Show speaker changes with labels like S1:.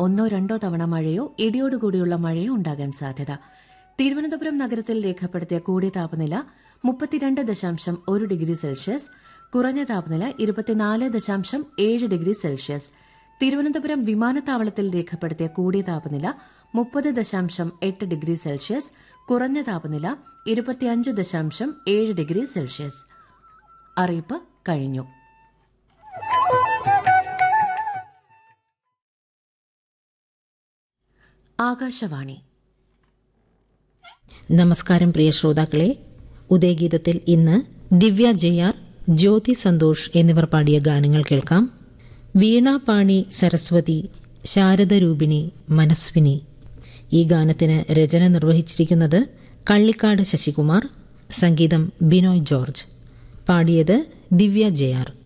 S1: ഒന്നോ രണ്ടോ തവണ മഴയോ ഇടിയോടുകൂടിയുള്ള മഴയോ ഉണ്ടാകാൻ സാധ്യത തിരുവനന്തപുരം നഗരത്തിൽ രേഖപ്പെടുത്തിയ കൂടിയ താപനില മുപ്പത്തിരണ്ട് ദശാംശം ഒരു ഡിഗ്രി സെൽഷ്യസ് കുറഞ്ഞ താപനില ഇരുപത്തിനാല് ദശാംശം ഏഴ് ഡിഗ്രി സെൽഷ്യസ് തിരുവനന്തപുരം വിമാനത്താവളത്തിൽ രേഖപ്പെടുത്തിയ കൂടിയ താപനില മുപ്പത് ദശാംശം എട്ട് ഡിഗ്രി സെൽഷ്യസ് കുറഞ്ഞ താപനില ഇരുപത്തിയഞ്ച് ദശാംശം ഏഴ് ഡിഗ്രി സെൽഷ്യസ് അറിയിപ്പ് കഴിഞ്ഞു ആകാശവാണി
S2: നമസ്കാരം പ്രിയ ശ്രോതാക്കളെ ഉദയഗീതത്തിൽ ഇന്ന് ദിവ്യ ജയാർ ജ്യോതി സന്തോഷ് എന്നിവർ പാടിയ ഗാനങ്ങൾ കേൾക്കാം വീണ പാണി സരസ്വതി ശാരദരൂപിണി മനസ്വിനി ഈ ഗാനത്തിന് രചന നിർവഹിച്ചിരിക്കുന്നത് കള്ളിക്കാട് ശശികുമാർ സംഗീതം ബിനോയ് ജോർജ് പാടിയത് ദിവ്യ ജയാർ